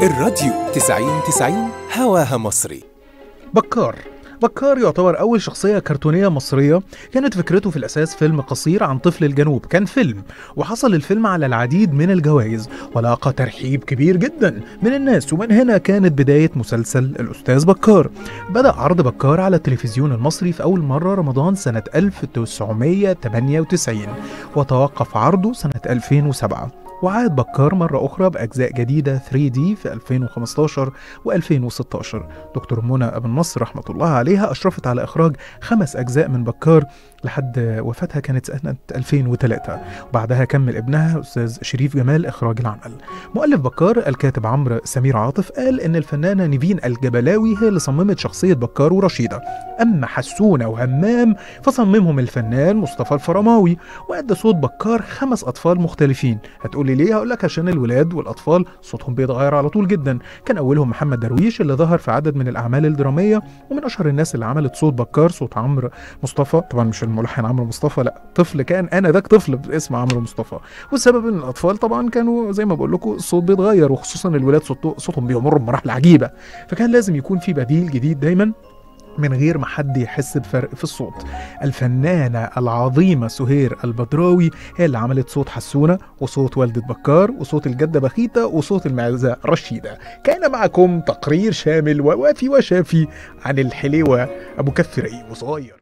الراديو 90 90 هواها مصري بكار بكار يعتبر أول شخصية كرتونية مصرية كانت فكرته في الأساس فيلم قصير عن طفل الجنوب كان فيلم وحصل الفيلم على العديد من الجوائز ولاقى ترحيب كبير جدا من الناس ومن هنا كانت بداية مسلسل الأستاذ بكار بدأ عرض بكار على التلفزيون المصري في أول مرة رمضان سنة 1998 وتوقف عرضه سنة 2007 وعاد بكار مرة أخرى بأجزاء جديدة 3D في 2015 و2016 دكتور منى أبو النصر رحمة الله عليها أشرفت على إخراج خمس أجزاء من بكار لحد وفاتها كانت سنة 2003 وبعدها كمل ابنها أستاذ شريف جمال إخراج العمل مؤلف بكار الكاتب عمرو سمير عاطف قال إن الفنانة نيفين الجبلاوي هي اللي صممت شخصية بكار ورشيدة أما حسونة وهمام فصممهم الفنان مصطفى الفرماوي وأدى صوت بكار خمس أطفال مختلفين هتقولي ليه هقول لك عشان الولاد والأطفال صوتهم بيتغير على طول جدا كان أولهم محمد درويش اللي ظهر في عدد من الأعمال الدرامية ومن أشهر الناس اللي عملت صوت بكار صوت عمرو مصطفى طبعا مش الملحن عمرو مصطفى لا طفل كان انا ذاك طفل باسم عمرو مصطفى والسبب ان الاطفال طبعا كانوا زي ما بقول لكم الصوت بيتغير وخصوصا الولاد صوت صوتهم بيمر بمراحل عجيبه فكان لازم يكون في بديل جديد دايما من غير ما حد يحس بفرق في الصوت الفنانة العظيمة سهير البدراوي هي اللي عملت صوت حسونة وصوت والدة بكار وصوت الجدة بخيتة وصوت المعزة رشيدة كان معكم تقرير شامل ووافي وشافي عن الحليوة أبو كف رقيق وصغير